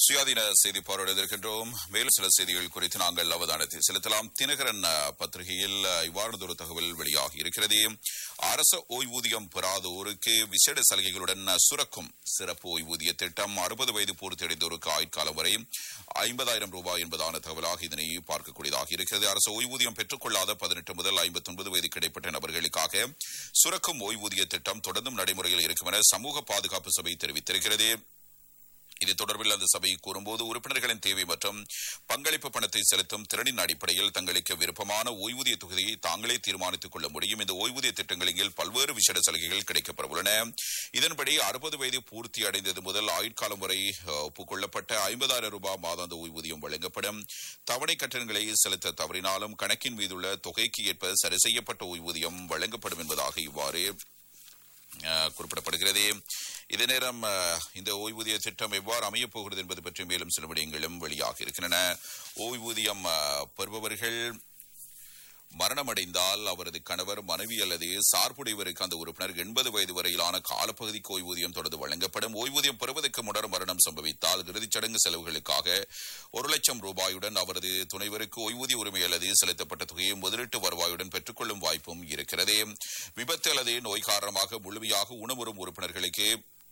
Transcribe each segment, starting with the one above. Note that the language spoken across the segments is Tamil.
சுயாதீன செய்தி பார்வையிடுகின்றோம் மேலும் சில செய்திகள் குறித்து நாங்கள் அவதானத்தை செலுத்தலாம் தினகரன் அஹ், பத்திரிகையில் அஹ், இவ்வாறதொரு தகவல் வெளியாகி இருக்கிறது அரச ஓய்வூதியம் பெறாதோருக்கு விசேட சலுகைகளுடன் அஹ், சுரக்கும் சிறப்பு ஓய்வூதிய திட்டம் அறுபது வயது பூர்த்தியடைந்தோருக்கு ஆயுட்காலம் வரை ஐம்பதாயிரம் ரூபாய் என்பதான தகவலாக இதனை பார்க்கக்கூடியதாக இருக்கிறது அரசு ஓய்வூதியம் பெற்றுக்கொள்ளாத பதினெட்டு முதல் ஐம்பத்தி ஒன்பது வயதுக்கு இடைப்பட்ட நபர்களுக்காக சுரக்கும் ஓய்வூதிய திட்டம் தொடர்ந்தும் நடைமுறையில் இருக்கும் என சமூக பாதுகாப்பு சபை தெரிவித்திருக்கிறது இது தொடர்பில் அந்த சபை கூறும்போது உறுப்பினர்களின் தேவை மற்றும் பங்களிப்பு பணத்தை செலுத்தும் திறனின் அடிப்படையில் தங்களுக்கு விருப்பமான ஓய்வூதிய தொகுதியை தாங்களே தீர்மானித்துக் கொள்ள முடியும் இந்த ஓய்வூதிய திட்டங்களின் கீழ் பல்வேறு விசேட சலுகைகள் கிடைக்கப்பெறவுள்ளன இதன்படி அறுபது வயது பூர்த்தி அடைந்தது முதல் ஆயுட்காலம் வரை அஹ், ஒப்புக்கொள்ளப்பட்ட ஐம்பதாயிரம் ரூபாய் மாதாந்த ஓய்வூதியம் வழங்கப்படும் தவணை கட்டணங்களை செலுத்த தவறினாலும் கணக்கின் மீதுள்ள தொகைக்கு ஏற்ப சரி செய்யப்பட்ட ஓய்வூதியம் வழங்கப்படும் என்பதாக இவ்வாறு அஹ், குறிப்பிடப்படுகிறது இதே நேரம் அஹ், இந்த ஓய்வூதிய திட்டம் எவ்வாறு அமையப் போகிறது என்பது பற்றி மேலும் சில விடயங்களும் வெளியாக இருக்கின்றன ஓய்வூதியம் அஹ், பெறுபவர்கள் மரணமடைந்தால் அவரது கணவர் மனைவி அல்லது சார்புடையவருக்கு அந்த உறுப்பினர் எண்பது வயது வரையிலான காலப்பகுதிக்கு ஓய்வூதியம் தொடர்ந்து வழங்கப்படும் ஓய்வூதியம் பெறுவதற்கு முன்னர் மரணம் சம்பவித்தால் இறுதிச் சடங்கு செலவுகளுக்காக ஒரு லட்சம் ரூபாயுடன் அவரது துணைவருக்கு ஓய்வூதிய உரிமை அல்லது செலுத்தப்பட்ட தொகையை முதலீட்டு வருவாயுடன் பெற்றுக்கொள்ளும் வாய்ப்பும் இருக்கிறது விபத்து அல்லது நோய் காரணமாக முழுமையாக உணவுறும் உறுப்பினர்களுக்கு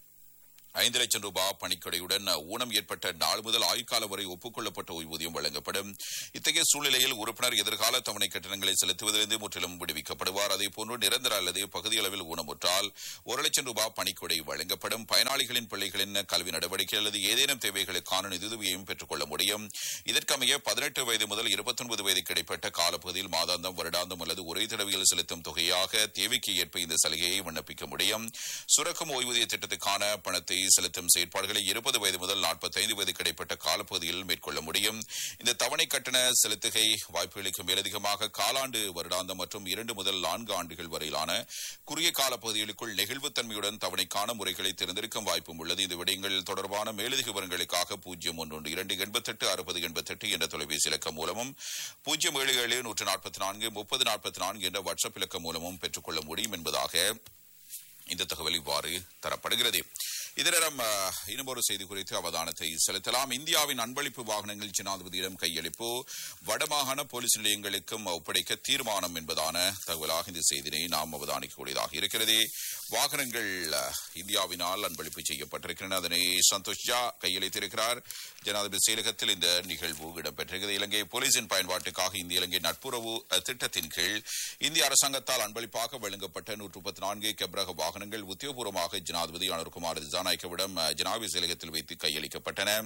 ஐந்து லட்சம் ரூபாய் பணிக்கொடையுடன் ஊனம் ஏற்பட்ட நாள் முதல் ஆயுட்காலம் வரை ஒப்புக்கொள்ளப்பட்ட ஓய்வூதியம் வழங்கப்படும் இத்தகைய சூழ்நிலையில் உறுப்பினர் எதிர்கால தவணை கட்டணங்களை செலுத்துவதிலிருந்து முற்றிலும் விடுவிக்கப்படுவார் அதேபோன்று நிரந்தர அல்லது பகுதியளவில் ஊனமுற்றால் ஒரு லட்சம் ரூபாய் பணிக்கொடை வழங்கப்படும் பயனாளிகளின் பிள்ளைகளின் கல்வி நடவடிக்கை அல்லது ஏதேனும் தேவைகளுக்கான நிதியுதவியையும் பெற்றுக்கொள்ள முடியும் இதற்கமைய பதினெட்டு வயது முதல் இருபத்தொன்பது வயதுக்கு இடைப்பட்ட காலப்பகுதியில் மாதாந்தம் வருடாந்தம் அல்லது ஒரே தடவையில் செலுத்தும் தொகையாக தேவைக்கு ஏற்ப இந்த சலுகையை விண்ணப்பிக்க முடியும் சுரக்கும் ஓய்வூதிய திட்டத்துக்கான பணத்தை செலுத்தும் செயற்பாடுகளை இருபது வயது முதல் நாற்பத்தைந்து வயதுக்கு இடைப்பட்ட காலப்பகுதியில் மேற்கொள்ள முடியும் இந்த தவணை கட்டண செலுத்துகை வாய்ப்புகளுக்கு மேலதிகமாக காலாண்டு வருடாந்தம் மற்றும் இரண்டு முதல் நான்கு ஆண்டுகள் வரையிலான குறுகிய காலப்பகுதிகளுக்குள் நெகிழ்வுத்தன்மையுடன் தவணைக்கான முறைகளை தேர்ந்தெடுக்கும் வாய்ப்பும் உள்ளது இந்த விடயங்கள் தொடர்பான மேலதிக விவரங்களுக்காக பூஜ்ஜியம் ஒன்று ஒன்று இரண்டு எண்பத்தெட்டு அறுபது எண்பத்தெட்டு என்ற தொலைபேசி இலக்கம் மூலமும் பூஜ்ஜியம் ஏழு ஏழு நூற்று நாற்பத்தி நான்கு முப்பது நாற்பத்தி நான்கு என்ற வாட்ஸ்அப் இலக்கம் மூலமும் பெற்றுக்கொள்ள முடியும் என்பதாக இந்த தகவல் இவ்வாறு தரப்படுகிறது இதனிடம் அஹ், இன்னும் ஒரு செய்தி குறித்து அவதானத்தை செலுத்தலாம் இந்தியாவின் அன்பளிப்பு வாகனங்கள் ஜனாதிபதியிடம் கையளிப்பு வடமாகாண போலீஸ் நிலையங்களுக்கும் ஒப்படைக்க தீர்மானம் என்பதான தகவலாக இந்த செய்தியை நாம் அவதானிக்கக்கூடியதாக இருக்கிறது வாகனங்கள் அஹ், இந்தியாவினால் அன்பளிப்பு செய்யப்பட்டிருக்கின்றன அதனை சந்தோஷ் ஜா கையளித்திருக்கிறார் ஜனாதிபதி செயலகத்தில் இந்த நிகழ்வு இடம்பெற்றிருக்கிறது இலங்கை போலீசின் பயன்பாட்டுக்காக இந்திய இலங்கை நட்புறவு அஹ், திட்டத்தின் கீழ் இந்திய அரசாங்கத்தால் அன்பளிப்பாக வழங்கப்பட்ட நூற்று முப்பத்தி நான்கு கெப்ரக வாகனங்கள் உத்தியோகபூர்வமாக ஜனாதிபதி அனுர்குமார் திசாநாயக்கவிடம் அஹ், ஜனாதிபதி செயலகத்தில் வைத்து கையளிக்கப்பட்டன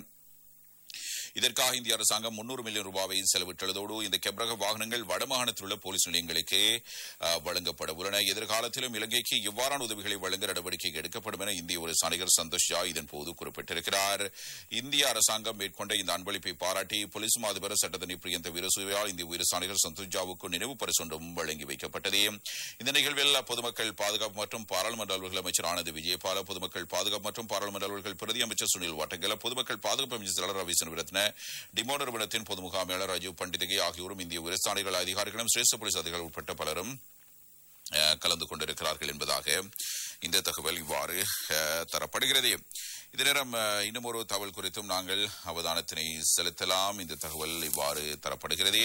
இதற்காக இந்திய அரசாங்கம் முன்னூறு மில்லியன் ரூபாவை செலவிட்டுள்ளதோடு இந்த கெப்ரக வாகனங்கள் வடமாகாணத்தில் உள்ள போலீஸ் நிலையங்களுக்கே அஹ், வழங்கப்பட உள்ளன எதிர்காலத்திலும் இலங்கைக்கு இவ்வாறான உதவிகளை வழங்க நடவடிக்கை எடுக்கப்படும் என இந்திய ஒரு சாணிகர் சந்தோஷ் ஜா இதன் போது குறிப்பிட்டிருக்கிறார் இந்திய அரசாங்கம் மேற்கொண்ட இந்த அன்பளிப்பை பாராட்டி போலீஸ் மாதிபர் சட்டத்தனி பிரியந்த வீரசூரியால் இந்திய உயிரசாணிகர் சந்தோஷ் ஜாவுக்கு நினைவு பரிசொன்றும் வழங்கி வைக்கப்பட்டது இந்த நிகழ்வில் பொதுமக்கள் பாதுகாப்பு மற்றும் பாராளுமன்ற அலுவல்கள் அமைச்சர் ஆனந்த் விஜயபால பொதுமக்கள் பாதுகாப்பு மற்றும் பாராளுமன்ற அலுவல்கள் பிரதி அமைச்சர் சுனில் வாட்டங்கல பொதுமக்கள் பாதுகாப்பு அமைச்சர் செயலர் ரவி சனிரத்ன டிமோ நிறுவனத்தின் பொது முகாமையாளர் ராஜீவ் பண்டிதகை ஆகியோரும் இந்திய உயர்ஸ்தானிகள் அதிகாரிகளும் சிரேஷ்ட போலீஸ் அதிகாரிகள் உட்பட்ட பலரும் அஹ், கலந்து கொண்டிருக்கிறார்கள் என்பதாக இந்த தகவல் இவ்வாறு அஹ், தரப்படுகிறது இதே நேரம் அஹ், இன்னும் ஒரு தகவல் குறித்தும் நாங்கள் அவதானத்தினை செலுத்தலாம் இந்த தகவல் இவ்வாறு தரப்படுகிறது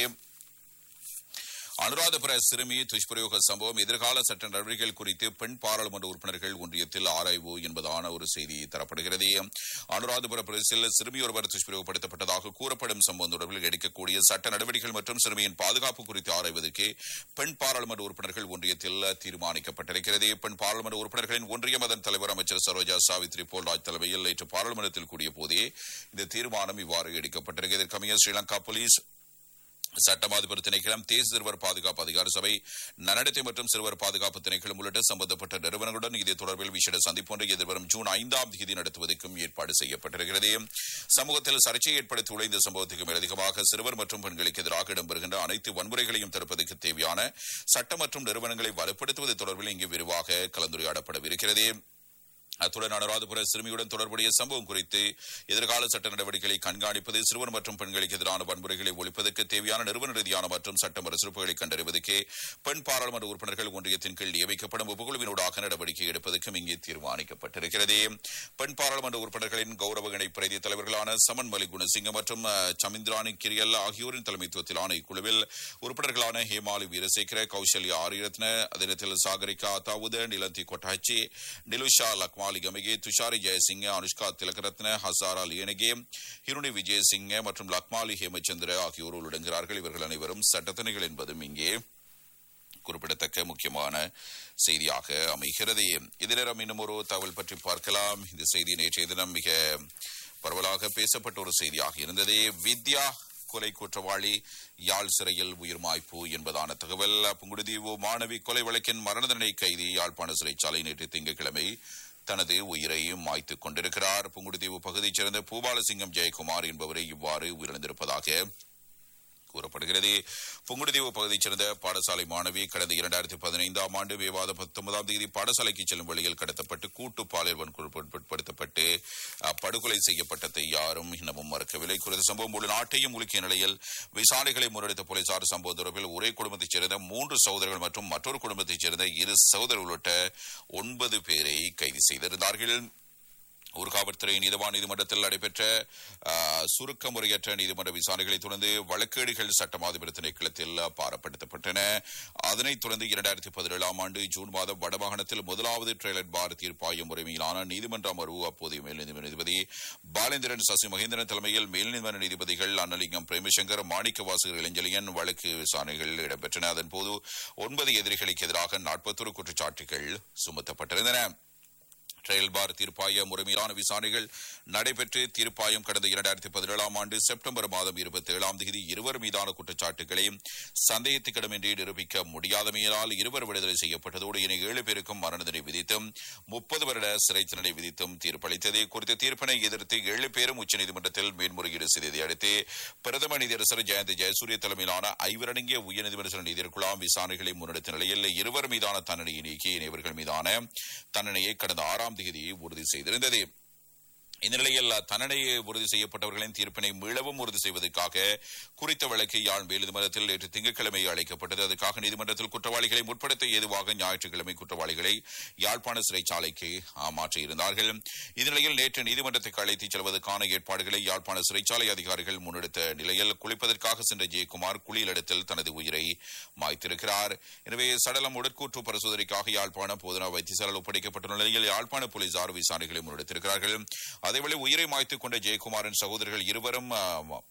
அனுராதபுர சிறுமி துஷ்பிரயோக சம்பவம் எதிர்கால சட்ட நடவடிக்கைகள் குறித்து பெண் பாராளுமன்ற உறுப்பினர்கள் ஒன்றியத்தில் ஆராய்வு என்பதான ஒரு செய்தி தரப்படுகிறது அனுராதபுர பிரதேசத்தில் சிறுமி ஒருவர் துஷ்பிரயோகப்படுத்தப்பட்டதாக கூறப்படும் சம்பவம் தொடர்பில் எடுக்கக்கூடிய சட்ட நடவடிக்கைகள் மற்றும் சிறுமியின் பாதுகாப்பு குறித்து ஆராய்வதற்கு பெண் பாராளுமன்ற உறுப்பினர்கள் ஒன்றியத்தில் தீர்மானிக்கப்பட்டிருக்கிறது பெண் பாராளுமன்ற உறுப்பினர்களின் ஒன்றியம் அதன் தலைவர் அமைச்சர் சரோஜா சாவித்ரி போல்ராஜ் தலைமையில் நேற்று பாராளுமன்றத்தில் கூடிய போதே இந்த தீர்மானம் இவ்வாறு எடுக்கப்பட்டிருக்கிறது இதற்கமைய ஸ்ரீலங்கா போலீஸ் சட்டமாதிபர் திணைக்களம் தேசிய சிறுவர் பாதுகாப்பு அதிகார சபை நன்னடத்தை மற்றும் சிறுவர் பாதுகாப்பு திணைக்களம் உள்ளிட்ட சம்பந்தப்பட்ட நிறுவனங்களுடன் இது தொடர்பில் விசேட சந்திப்பொன்றை எதிர்வரும் ஜூன் ஐந்தாம் தேதி நடத்துவதற்கும் ஏற்பாடு செய்யப்பட்டிருக்கிறது சமூகத்தில் சர்ச்சையை ஏற்படுத்தியுள்ள இந்த சம்பவத்துக்கு மேலதிகமாக சிறுவர் மற்றும் பெண்களுக்கு எதிராக இடம்பெறுகின்ற அனைத்து வன்முறைகளையும் தடுப்பதற்கு தேவையான சட்டம் மற்றும் நிறுவனங்களை வலுப்படுத்துவது தொடர்பில் இங்கு விரிவாக கலந்துரையாடப்படவிருக்கிறது அத்துடன் அனுராதபுர சிறுமியுடன் தொடர்புடைய சம்பவம் குறித்து எதிர்கால சட்ட நடவடிக்கைகளை கண்காணிப்பது சிறுவர் மற்றும் பெண்களுக்கு எதிரான வன்முறைகளை ஒழிப்பதற்கு தேவையான நிறுவன ரீதியான மற்றும் சட்டமன்ற சிறப்புகளை கண்டறிவதற்கு பெண் பாராளுமன்ற உறுப்பினர்கள் ஒன்றியத்தின் கீழ் நியமிக்கப்படும் உபகுழுவினூடாக நடவடிக்கை எடுப்பதற்கும் இங்கே தீர்மானிக்கப்பட்டிருக்கிறது பெண் பாராளுமன்ற உறுப்பினர்களின் கௌரவ இணை பிரதி தலைவர்களான சமன் மலி குணசிங்க மற்றும் அஹ், சமிந்திராணி கிரியல் ஆகியோரின் தலைமைத்துவத்திலான இக்குழுவில் உறுப்பினர்களான ஹேமாலி வீரசேகர கௌசல்யா ஆரியரத்ன அதினத்தில் சாகரிகா அத்தாவுத நிலந்தி கொட்டாச்சி நிலுஷா லக்மாலி கமிகே துஷாரி ஜெயசிங்க அனுஷ்கா திலகரத்ன ஹசாரா லியனகே ஹிருணி விஜயசிங்க மற்றும் லக்மாலி ஹேமச்சந்திர ஆகியோர் உள்ளடங்குகிறார்கள் இவர்கள் அனைவரும் சட்டத்தணிகள் என்பதும் இங்கே குறிப்பிடத்தக்க முக்கியமான செய்தியாக அமைகிறது இதே நேரம் இன்னும் ஒரு தகவல் பற்றி பார்க்கலாம் இந்த செய்தி நேற்றைய தினம் மிக பரவலாக பேசப்பட்ட ஒரு செய்தியாக இருந்தது வித்யா கொலை குற்றவாளி யாழ் சிறையில் உயிர் மாய்ப்பு என்பதான தகவல் புங்குடுதீவு மாணவி கொலை வழக்கின் மரண தண்டனை கைதி யாழ்ப்பாண சிறைச்சாலை நேற்று திங்கட்கிழமை தனது உயிரை மாய்த்துக் கொண்டிருக்கிறார் புங்குடுதீவு பகுதியைச் சேர்ந்த பூபாலசிங்கம் ஜெயக்குமார் என்பவரை இவ்வாறு உயிரிழந்திருப்பதாக கூறப்படுகிறது புங்குடுதீவு பகுதியைச் சேர்ந்த பாடசாலை மாணவி கடந்த இரண்டாயிரத்தி பதினைந்தாம் ஆண்டு மே மாதம் பத்தொன்பதாம் தேதி பாடசாலைக்கு செல்லும் வழியில் கடத்தப்பட்டு கூட்டு பாலியல் வன்கொடுப்படுத்தப்பட்டு அஹ், படுகொலை செய்யப்பட்டதை யாரும் இன்னமும் மறக்கவில்லை குறித்த சம்பவம் முழு நாட்டையும் உலுக்கிய நிலையில் விசாரணைகளை முன்னெடுத்த போலீசார் சம்பவ தொடர்பில் ஒரே குடும்பத்தைச் சேர்ந்த மூன்று சகோதரர்கள் மற்றும் மற்றொரு குடும்பத்தைச் சேர்ந்த இரு சகோதரர்கள் உள்ளிட்ட ஒன்பது பேரை கைது செய்திருந்தார்கள் ஊர்காவல்துறை நீதவான் நீதிமன்றத்தில் நடைபெற்ற ஆ, சுருக்க முறையற்ற நீதிமன்ற விசாரணைகளை தொடர்ந்து வழக்கேடுகள் சட்டமாதிபர் திணைக்களத்தில் பாரப்படுத்தப்பட்டன அதனைத் தொடர்ந்து இரண்டாயிரத்தி பதினேழாம் ஆண்டு ஜூன் மாதம் வடமாகாணத்தில் முதலாவது ட்ரெய்லர் பார் தீர்ப்பாயம் முறைமையிலான நீதிமன்ற அமர்வு அப்போதைய மேல் நீதிமன்ற நீதிபதி பாலேந்திரன் சசி மகேந்திரன் தலைமையில் மேல் நீதிமன்ற நீதிபதிகள் அன்னலிங்கம் பிரேமசங்கர் மாணிக்க வாசகர் இளஞ்சலியன் வழக்கு விசாரணைகள் இடம்பெற்றன அதன்போது ஒன்பது எதிரிகளுக்கு எதிராக நாற்பத்தொரு குற்றச்சாட்டுகள் சுமத்தப்பட்டிருந்தன ட்ரையல் பார் தீர்ப்பாய முறைமையிலான விசாரணைகள் நடைபெற்று தீர்ப்பாயம் கடந்த இரண்டாயிரத்தி பதினேழாம் ஆண்டு செப்டம்பர் மாதம் இருபத்தி ஏழாம் தேதி இருவர் மீதான குற்றச்சாட்டுகளை சந்தேகத்துக்கிடமின்றி நிரூபிக்க முடியாதமையினால் இருவர் விடுதலை செய்யப்பட்டதோடு இனி ஏழு பேருக்கும் மரண தண்டனை விதித்தும் முப்பது வருட சிறை தண்டனை விதித்தும் தீர்ப்பளித்தது குறித்த தீர்ப்பினை எதிர்த்து ஏழு பேரும் உச்சநீதிமன்றத்தில் மேன்முறையீடு செய்ததை அடுத்து பிரதம நீதியரசர் ஜெயந்த் ஜெயசூரிய தலைமையிலான ஐவரடங்கிய உயர்நீதிமன்ற நீதிக்குழாம் விசாரணைகளை முன்னெடுத்த நிலையில் இருவர் மீதான தண்டனையை நீக்கி இவர்கள் மீதான தண்டனையை கடந்த ஆறாம் தேதி உறுதி செய்திருந்தது இந்த நிலையில் தண்டனையை உறுதி செய்யப்பட்டவர்களின் தீர்ப்பினை மீளவும் உறுதி செய்வதற்காக குறித்த வழக்கு யாழ் மேல் நீதிமன்றத்தில் நேற்று திங்கட்கிழமை அழைக்கப்பட்டது அதற்காக நீதிமன்றத்தில் குற்றவாளிகளை முற்படுத்த ஏதுவாக ஞாயிற்றுக்கிழமை குற்றவாளிகளை யாழ்ப்பாண சிறைச்சாலைக்கு ஆ, மாற்றியிருந்தார்கள் இந்த நிலையில் நேற்று நீதிமன்றத்துக்கு அழைத்துச் செல்வதற்கான ஏற்பாடுகளை யாழ்ப்பாண சிறைச்சாலை அதிகாரிகள் முன்னெடுத்த நிலையில் குளிப்பதற்காக சென்ற ஜெயக்குமார் குளியலிடத்தில் தனது உயிரை மாய்த்திருக்கிறார் எனவே சடலம் உடற்கூற்று பரிசோதனைக்காக யாழ்ப்பாண போதனா வைத்தியசாலையில் ஒப்படைக்கப்பட்டுள்ள நிலையில் யாழ்ப்பாண போலீசார் விசாரணைகளை முன்னெடுத்திருக்கிறார்கள் அதேவேளை உயிரை மாய்த்துக் கொண்ட ஜெயக்குமாரின் சகோதரர்கள் இருவரும் ஆ,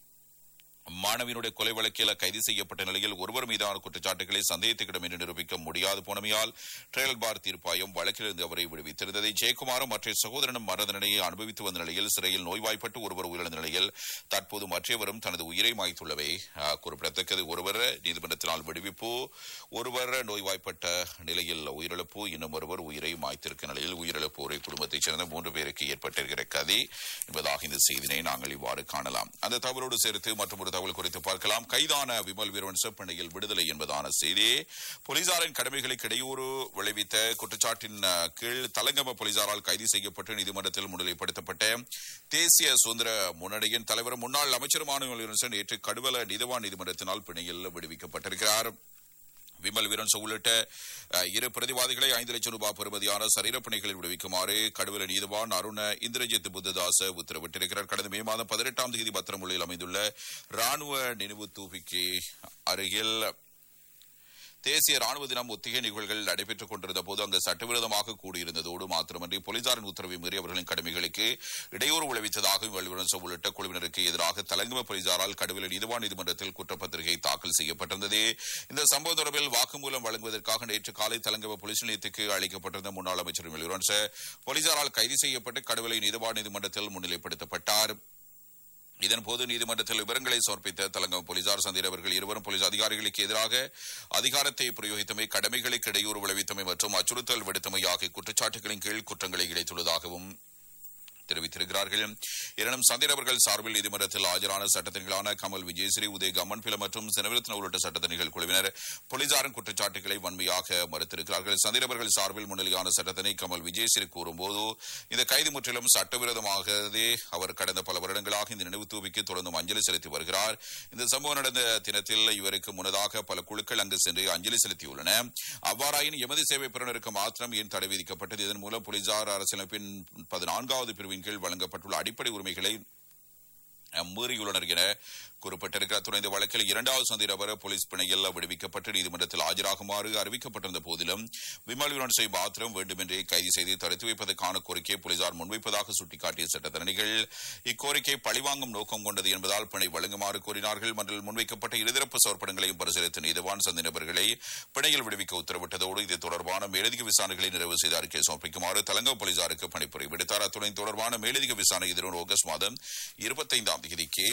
மாணவியினுடைய கொலை வழக்கில் கைது செய்யப்பட்ட நிலையில் ஒருவர் மீதான குற்றச்சாட்டுகளை சந்தேகத்துக்கிடம் என்று நிரூபிக்க முடியாது போனமையால் ட்ரையல் பார் தீர்ப்பாயம் வழக்கிலிருந்து அவரை விடுவித்திருந்தது ஜெயக்குமாரும் மற்ற சகோதரனும் மரண தண்டனையை அனுபவித்து வந்த நிலையில் சிறையில் நோய்வாய்ப்பட்டு ஒருவர் உயிரிழந்த நிலையில் தற்போது மற்றவரும் தனது உயிரை மாய்த்துள்ளவை ஆ, குறிப்பிடத்தக்கது ஒருவர் நீதிமன்றத்தினால் விடுவிப்பு ஒருவர் நோய்வாய்ப்பட்ட நிலையில் உயிரிழப்பு இன்னும் ஒருவர் உயிரை மாய்த்திருக்க நிலையில் உயிரிழப்போரை குடும்பத்தைச் சேர்ந்த மூன்று பேருக்கு ஏற்பட்டிருக்கிற கதை என்பதாக இந்த செய்தினை நாங்கள் இவ்வாறு காணலாம் அந்த தகவலோடு சேர்த்து மற்றும் ஒரு தகவல் குறித்து பார்க்கலாம் கைதான விமல் வீரவன் செப்பண்ணையில் விடுதலை என்பதான செய்தி போலீசாரின் கடமைகளுக்கு இடையூறு விளைவித்த குற்றச்சாட்டின் அஹ், கீழ் தலங்கம போலீசாரால் கைது செய்யப்பட்டு நீதிமன்றத்தில் முன்னிலைப்படுத்தப்பட்ட தேசிய சுதந்திர முன்னணியின் தலைவரும் முன்னாள் அமைச்சருமான விமல் நேற்று கடுவல நீதவான் நீதிமன்றத்தினால் பிணையில் விடுவிக்கப்பட்டிருக்கிறார் விமல் வீரன்ஸ் உள்ளிட்ட அஹ், இரு பிரதிவாதிகளை ஐந்து லட்சம் ரூபாய் பெறுமதியான சரீரப்பணிகளில் விடுவிக்குமாறு கடுவல நீதவான் அருண இந்திரஜித் புத்ததாச உத்தரவிட்டிருக்கிறார் கடந்த மே மாதம் பதினெட்டாம் தேதி பத்திரமுள்ளில் அமைந்துள்ள ராணுவ நினைவு தூபிக்கு அருகில் தேசிய ராணுவ தினம் ஒத்திகை நிகழ்வுகள் நடைபெற்றுக் கொண்டிருந்த போது அங்கு சட்டவிரோதமாக கூடியிருந்ததோடு மாத்திரமன்றி போலீசாரின் உத்தரவை மீறி அவர்களின் கடமைகளுக்கு இடையூறு விளைவித்ததாக வல்லுநர் உள்ளிட்ட குழுவினருக்கு எதிராக தலங்கும போலீசாரால் கடுவில் நீதிவான் நீதிமன்றத்தில் குற்றப்பத்திரிகை தாக்கல் செய்யப்பட்டிருந்தது இந்த சம்பவம் தொடர்பில் வாக்குமூலம் வழங்குவதற்காக நேற்று காலை தலங்கம போலீஸ் நிலையத்துக்கு அழைக்கப்பட்டிருந்த முன்னாள் அமைச்சர் வெளியுறன்ச போலீசாரால் கைது செய்யப்பட்டு கடுவலை நீதிவான் நீதிமன்றத்தில் முன்னிலைப்படுத்தப்பட்டார் இதன்போது நீதிமன்றத்தில் விவரங்களை சமர்ப்பித்த தலங்கம் போலீசார் சந்திரவர்கள் இருவரும் போலீஸ் அதிகாரிகளுக்கு எதிராக அதிகாரத்தை பிரயோகித்தமை கடமைகளுக்கு இடையூறு விளைவித்தமை மற்றும் அச்சுறுத்தல் விடுத்தமை ஆகிய குற்றச்சாட்டுகளின் கீழ் குற்றங்களை இழைத்துள்ளதாகவும் தெரிவித்திருக்கிறார்கள் எனினும் சந்திரவர்கள் சார்பில் நீதிமன்றத்தில் ஆஜரான சட்டத்தணிகளான கமல் விஜயஸ்ரீ உதய் கமன்பில மற்றும் செனவிரத்ன உள்ளிட்ட சட்டத்தணிகள் குழுவினர் போலீசாரின் குற்றச்சாட்டுகளை வன்மையாக மறுத்திருக்கிறார்கள் சந்திரவர்கள் சார்பில் முன்னிலையான சட்டத்தணி கமல் விஜயஸ்ரீ கூறும்போது இந்த கைது முற்றிலும் சட்டவிரோதமாகவே அவர் கடந்த பல வருடங்களாக இந்த நினைவு தூவிக்கு தொடர்ந்து அஞ்சலி செலுத்தி வருகிறார் இந்த சம்பவம் நடந்த தினத்தில் இவருக்கு முன்னதாக பல குழுக்கள் அங்கு சென்று அஞ்சலி செலுத்தியுள்ளன அவ்வாறாயின் எமது சேவை பெறுநருக்கு மாத்திரம் ஏன் தடை விதிக்கப்பட்டது இதன் மூலம் போலீசார் அரசியலமைப்பின் பதினான்காவது பிரிவின் கீழ் வழங்கப்பட்டுள்ள அடிப்படை உரிமைகளை அஹ், மீறியுள்ளனர் என கூறப்பட்டிருக்கிறார் துணை இந்த வழக்கில் இரண்டாவது சந்திரவர் போலீஸ் பிணையில் விடுவிக்கப்பட்டு நீதிமன்றத்தில் ஆஜராகுமாறு அறிவிக்கப்பட்டிருந்த போதிலும் விமல் வினோட்ஸை மாத்திரம் வேண்டுமென்றே கைது செய்து தடுத்து வைப்பதற்கான கோரிக்கையை போலீசார் முன்வைப்பதாக சுட்டிக்காட்டிய சட்டத்தரணிகள் இக்கோரிக்கை பழிவாங்கும் நோக்கம் கொண்டது என்பதால் பிணை வழங்குமாறு கோரினார்கள் மன்றில் முன்வைக்கப்பட்ட இருதரப்பு சமர்ப்பணங்களையும் பரிசீலித்த நீதிவான் சந்திரவர்களை பிணையில் விடுவிக்க உத்தரவிட்டதோடு இது தொடர்பான மேலதிக விசாரணைகளை நிறைவு செய்து அறிக்கை சமர்ப்பிக்குமாறு தலங்கா போலீசாருக்கு பணிப்புரை விடுத்தார் அத்துடன் தொடர்பான மேலதிக விசாரணை எதிரும் ஆகஸ்ட் மாதம் இருபத்தைந்தாம் தேதிக்கு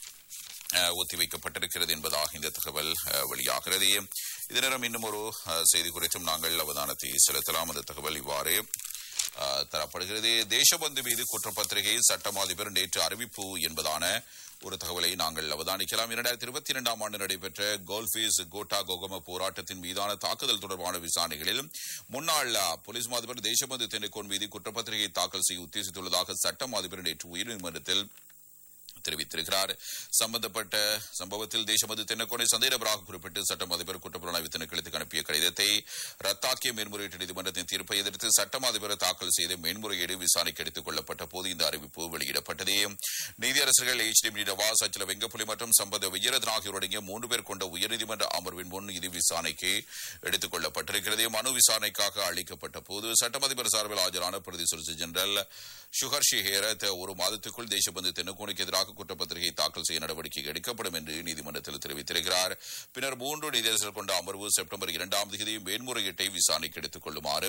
அஹ், ஒத்திவைக்கப்பட்டிருக்கிறது என்பதாக இந்த தகவல் அஹ், வெளியாகிறது இதே நேரம் இன்னும் ஒரு அஹ், செய்தி குறித்தும் நாங்கள் அவதானத்தை செலுத்தலாம் அந்த தகவல் இவ்வாறு அஹ், தரப்படுகிறது தேசபந்து மீது குற்றப்பத்திரிகை சட்டம் அதிபர் நேற்று அறிவிப்பு என்பதான ஒரு தகவலை நாங்கள் அவதானிக்கலாம் இரண்டாயிரத்தி இருபத்தி இரண்டாம் ஆண்டு நடைபெற்ற கோல்பீஸ் கோட்டா கோகம போராட்டத்தின் மீதான தாக்குதல் தொடர்பான விசாரணைகளில் முன்னாள் அஹ், போலீஸ் மாதிபர் தேசபந்து தென்னைக்கோன் மீது குற்றப்பத்திரிகை தாக்கல் செய்ய உத்தேசித்துள்ளதாக சட்டம் அதிபர் நேற்று உயர்நீதிமன்றத்தில் தெரிவித்திருக்கிறார் சம்பந்தப்பட்ட சம்பவத்தில் தேசமது தென்னக்கோனை சந்தேகபராக குறிப்பிட்டு சட்டம் அதிபர் குற்றப்புலனாய்வு திணைக்களத்துக்கு அனுப்பிய கடிதத்தை ரத்தாக்கிய மேன்முறையீட்டு நீதிமன்றத்தின் தீர்ப்பை எதிர்த்து சட்டம் அதிபர் தாக்கல் செய்த மேன்முறையீடு விசாரணைக்கு எடுத்துக் கொள்ளப்பட்ட போது இந்த அறிவிப்பு வெளியிடப்பட்டது நீதியரசர்கள் எச் டி மினிடவா சச்சில வெங்கப்புலி மற்றும் சம்பந்த விஜயரத்ன ஆகியோர் அடங்கிய மூன்று பேர் கொண்ட உயர்நீதிமன்ற அமர்வின் முன் இது விசாரணைக்கு எடுத்துக் கொள்ளப்பட்டிருக்கிறது மனு விசாரணைக்காக அளிக்கப்பட்ட போது சட்டம் அதிபர் சார்பில் ஆஜரான பிரதி சொலிசிட்டர் ஜெனரல் சுகர்ஷி ஹேரத் ஒரு மாதத்துக்குள் தேசபந்து தென்னுகோனுக்கு எதிராக குற்றப்பத்திரிகை தாக்கல் செய்ய நடவடிக்கை எடுக்கப்படும் என்று நீதிமன்றத்தில் தெரிவித்திருக்கிறார் பின்னர் மூன்று நீதியரசர்கள் கொண்ட அமர்வு செப்டம்பர் இரண்டாம் தேதி மேன்முறையீட்டை விசாரணைக்கு எடுத்துக் கொள்ளுமாறு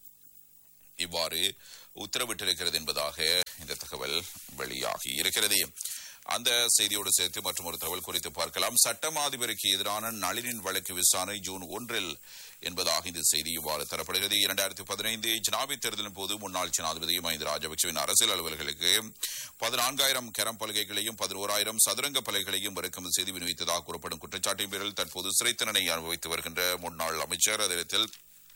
இவ்வாறு உத்தரவிட்டிருக்கிறது என்பதாக இந்த தகவல் வெளியாகி இருக்கிறது அந்த செய்தியோடு சேர்த்து மற்றும் ஒரு தகவல் குறித்து பார்க்கலாம் சட்டம் அதிபருக்கு எதிரான நளினின் வழக்கு விசாரணை ஜூன் ஒன்றில் என்பதாக இந்த செய்தி இவ்வாறு தரப்படுகிறது இரண்டாயிரத்தி பதினைந்து ஜனாபி தேர்தலின் போது முன்னாள் ஜனாதிபதி மஹிந்த ராஜபக்சவின் அரசியல் அலுவலர்களுக்கு பதினான்காயிரம் கரம் பலகைகளையும் பதினோராயிரம் சதுரங்க பலகைகளையும் இறக்குமதி செய்து விநியோகித்ததாக கூறப்படும் குற்றச்சாட்டின் பேரில் தற்போது சிறை தண்டனை அனுபவித்து வருகின்ற முன்னாள் அமைச்சர் அதே நேரத்தில்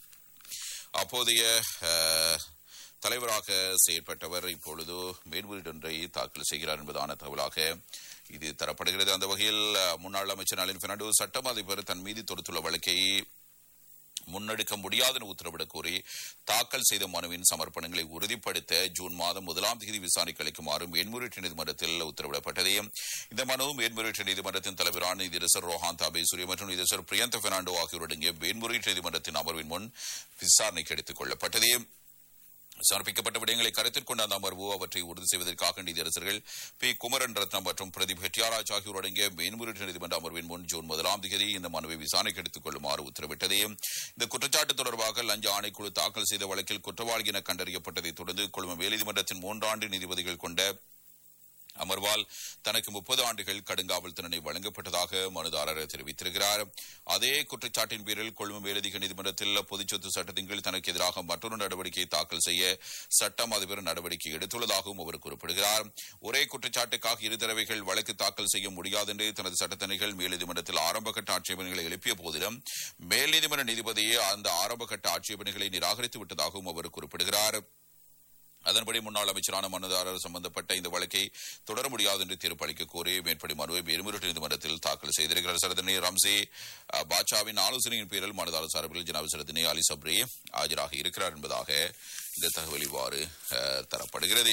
அப்போதைய அஹ், தலைவராக செயற்பட்டவர் இப்பொழுது மேன்முறையீடு ஒன்றை தாக்கல் செய்கிறார் என்பதான தகவலாக இது தரப்படுகிறது அந்த வகையில் அஹ், முன்னாள் அமைச்சர் நளின் பெர்னாண்டோ சட்டம் அதிபர் தன் மீது தொடுத்துள்ள வழக்கை முன்னெடுக்க முடியாது என உத்தரவிடக் கோரி தாக்கல் செய்த மனுவின் சமர்ப்பணங்களை உறுதிப்படுத்த ஜூன் மாதம் முதலாம் தேதி விசாரணைக்கு அளிக்குமாறு மேன்முறையீட்டு நீதிமன்றத்தில் உத்தரவிடப்பட்டது இந்த மனு மேன்முறையீட்டு நீதிமன்றத்தின் தலைவரான நீதிரசர் ரோஹான் தாபேசூரிய மற்றும் நீதிரசர் பிரியந்த பெர்னாண்டோ ஆகியோர் அடங்கிய மேன்முறையீட்டு நீதிமன்றத்தின் அமர்வின் முன் விசாரணைக்கு எடுத்துக் கொள்ளப்பட்டது சமர்ப்பிக்கப்பட்ட விடயங்களை கருத்தில் கொண்ட அந்த அமர்வு அவற்றை உறுதி செய்வதற்காக நீதியரசர்கள் பி குமரன் ரத்னம் மற்றும் பிரதீப் ஹெட்டியாராஜ் ஆகியோர் அடங்கிய மேன்முறையீட்டு நீதிமன்ற அமர்வின் முன் ஜூன் முதலாம் தேதி இந்த மனுவை விசாரணைக்கு எடுத்துக் கொள்ளுமாறு உத்தரவிட்டது இந்த குற்றச்சாட்டு தொடர்பாக லஞ்ச ஆணைக்குழு தாக்கல் செய்த வழக்கில் குற்றவாளி என கண்டறியப்பட்டதைத் தொடர்ந்து கொழும்பு மேல்நீதிமன்றத்தின் மூன்றாண்டு நீதிபதிகள் கொண்ட அமர்வால் தனக்கு முப்பது ஆண்டுகள் கடுங்காவல் தண்டனை வழங்கப்பட்டதாக மனுதாரர் தெரிவித்திருக்கிறார் அதே குற்றச்சாட்டின் பேரில் கொழும்பு மேலதிக நீதிமன்றத்தில் பொதுச்சொத்து சட்டத்தின் கீழ் தனக்கு எதிராக மற்றொரு நடவடிக்கை தாக்கல் செய்ய சட்டம் அதிபர் நடவடிக்கை எடுத்துள்ளதாகவும் அவர் குறிப்பிடுகிறார் ஒரே குற்றச்சாட்டுக்காக இரு தடவைகள் வழக்கு தாக்கல் செய்ய முடியாது என்று தனது சட்டத்தணிகள் மேல்நீதிமன்றத்தில் ஆரம்பகட்ட ஆட்சேபனைகளை எழுப்பிய போதிலும் மேல் நீதிமன்ற நீதிபதி அந்த ஆரம்பகட்ட ஆட்சேபனைகளை நிராகரித்து விட்டதாகவும் அவர் குறிப்பிடுகிறார் அதன்படி முன்னாள் அமைச்சரான மனுதாரர் சம்பந்தப்பட்ட இந்த வழக்கை தொடர முடியாது என்று தீர்ப்பு அளிக்க கோரி மேற்படி மனுவை மேல்முறையீட்டு நீதிமன்றத்தில் தாக்கல் செய்திருக்கிறார் சரதனி ரம்சி அஹ், பாட்சாவின் ஆலோசனையின் பேரில் மனுதாரர் சார்பில் ஜனாபி சரதனி அலி சப்ரி ஆஜராக இருக்கிறார் என்பதாக இந்த தகவல் இவ்வாறு அஹ், தரப்படுகிறது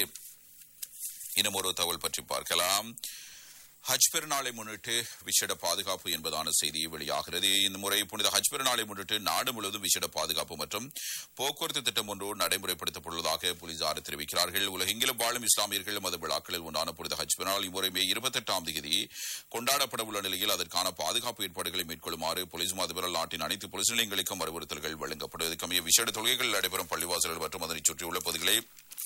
இன்னும் ஒரு தகவல் பற்றி பார்க்கலாம் ஹஜ் பெருநாளை முன்னிட்டு விசேட பாதுகாப்பு என்பதான செய்தி வெளியாகிறது இந்த முறை புனித ஹஜ் பெருநாளை முன்னிட்டு நாடு முழுவதும் விசேட பாதுகாப்பு மற்றும் போக்குவரத்து திட்டம் ஒன்று நடைமுறைப்படுத்தப்பட்டுள்ளதாக போலீசார் தெரிவிக்கிறார்கள் உலகெங்கிலும் வாழும் இஸ்லாமியர்கள் மத விழாக்களில் ஒன்றான புனித ஹஜ் பெருநாள் இம்முறை மே இருபத்தெட்டாம் தேதி கொண்டாடப்பட உள்ள நிலையில் அதற்கான பாதுகாப்பு ஏற்பாடுகளை மேற்கொள்ளுமாறு போலீஸ் மாதிபரால் நாட்டின் அனைத்து போலீஸ் நிலையங்களுக்கும் அறிவுறுத்தல்கள் வழங்கப்படுவதற்கமைய விசேட தொழுகைகள் நடைபெறும் பள்ளிவாசல்கள் மற்றும் அதனைச் சுற்றியுள்ள பகுதிகளை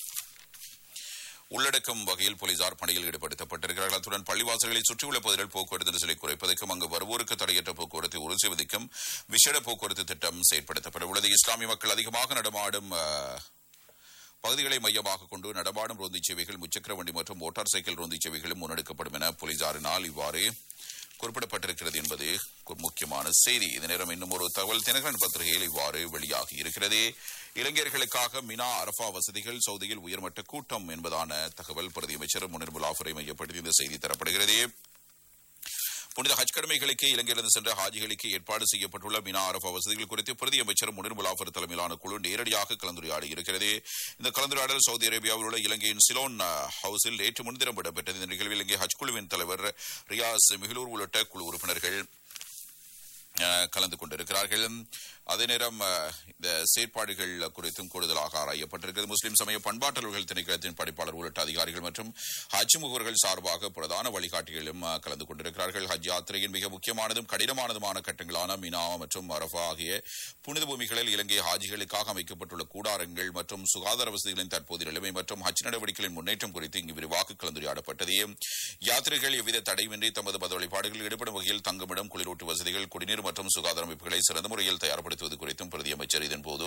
உள்ளடக்கும் வகையில் போலீசார் பணியில் ஈடுபடுத்தப்பட்டிருக்கிறார்கள் அத்துடன் பள்ளிவாசல்களை சுற்றியுள்ள பகுதிகள் போக்குவரத்து நெரிசலை குறைப்பதற்கும் அங்கு வருவோருக்கு தடையற்ற போக்குவரத்தை உறுதி செய்வதற்கும் விசேட போக்குவரத்து திட்டம் செயற்படுத்தப்பட உள்ளது இஸ்லாமிய மக்கள் அதிகமாக நடமாடும் அஹ், பகுதிகளை மையமாக கொண்டு நடமாடும் ரோந்து சேவைகள் முச்சக்கர வண்டி மற்றும் மோட்டார் சைக்கிள் ரோந்து சேவைகளும் முன்னெடுக்கப்படும் என போலீசாரினால் இவ்வாறு குறிப்பிடப்பட்டிருக்கிறது என்பது ஒரு முக்கியமான செய்தி இந்த நேரம் இன்னும் ஒரு தகவல் தினகரன் பத்திரிகையில் இவ்வாறு வெளியாகி இருக்கிறது இளைஞர்களுக்காக மினா அரபா வசதிகள் சவுதியில் உயர்மட்ட கூட்டம் என்பதான தகவல் பிரதி அமைச்சர் முனிர் முலாஃபரை மையப்படுத்தி இந்த செய்தி தரப்படுகிறது புனித ஹஜ் கடமைகளுக்கு இலங்கையிலிருந்து சென்ற ஹாஜிகளுக்கு ஏற்பாடு செய்யப்பட்டுள்ள மினா அரபா வசதிகள் குறித்து பிரதி அமைச்சர் முனிர் முலாஃபர் தலைமையிலான குழு நேரடியாக கலந்துரையாடி இருக்கிறது இந்த கலந்துரையாடல் சவுதி அரேபியாவில் உள்ள இலங்கையின் சிலோன் அஹ், ஹவுஸில் நேற்று முன்தினம் இடம்பெற்றது இந்த நிகழ்வில் இலங்கை ஹஜ் குழுவின் தலைவர் ரியாஸ் மிகிலூர் உள்ளிட்ட குழு உறுப்பினர்கள் அஹ், கலந்து கொண்டிருக்கிறார்கள் அதே நேரம் அஹ், இந்த செயற்பாடுகள் குறித்தும் கூடுதலாக ஆராயப்பட்டிருக்கிறது முஸ்லிம் சமய பண்பாட்டல்கள் திணைக்களத்தின் படிப்பாளர் உள்ளிட்ட அதிகாரிகள் மற்றும் ஹஜ் முகவர்கள் சார்பாக பிரதான வழிகாட்டிகளும் அஹ், கலந்து கொண்டிருக்கிறார்கள் ஹஜ் யாத்திரையின் மிக முக்கியமானதும் கடினமானதுமான கட்டங்களான மினா மற்றும் அரபா ஆகிய புனித பூமிகளில் இலங்கை ஹாஜிகளுக்காக அமைக்கப்பட்டுள்ள கூடாரங்கள் மற்றும் சுகாதார வசதிகளின் தற்போதைய நிலைமை மற்றும் ஹஜ் நடவடிக்கைகளின் முன்னேற்றம் குறித்து இங்கு விரிவாக கலந்துரையாடப்பட்டது யாத்திரைகள் எவ்வித தடையின்றி தமது மத வழிபாடுகளில் ஈடுபடும் வகையில் தங்குமிடம் குளிரூட்டு வசதிகள் குடிநீர் மற்றும் சுகாதார அமைப்புகளை சிறந்த முறையில் தயார்படுத்துவது குறித்தும் பிரதி அமைச்சர் இதன்போது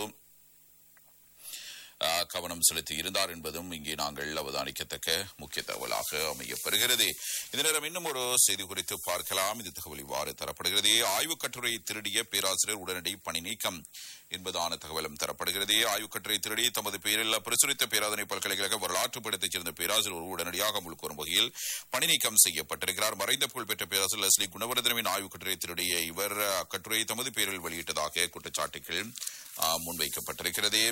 ஆஹ், கவனம் செலுத்தி இருந்தார் என்பதும் இங்கே நாங்கள் அவதானிக்கத்தக்க முக்கிய தகவலாக அமையப்பெறுகிறது இந்த நேரம் இன்னும் ஒரு செய்தி குறித்து பார்க்கலாம் இந்த தகவல் இவ்வாறு தரப்படுகிறது ஆய்வுக் கட்டுரை திருடிய பேராசிரியர் உடனடி பணி நீக்கம் என்பதான தகவலும் தரப்படுகிறது ஆய்வுக் கட்டுரை திருடி தமது பெயரில் பிரசுரித்த பேராதனை பல்கலைக்கழக வரலாற்று படத்தைச் சேர்ந்த பேராசிரியர் ஒருவர் உடனடியாக அமுல் கோரும் வகையில் பணி நீக்கம் செய்யப்பட்டிருக்கிறார் மறைந்த புகழ்பெற்ற பேராசிரியர் லெஸ்லி குணவர்தனவின் ஆய்வுக் கட்டுரை திருடிய இவர் அக்கட்டுரையை தமது பெயரில் வெளியிட்டதாக குற்றச்சாட்டுகள் ஆஹ், முன்வைக்கப்பட்டிருக்கிறது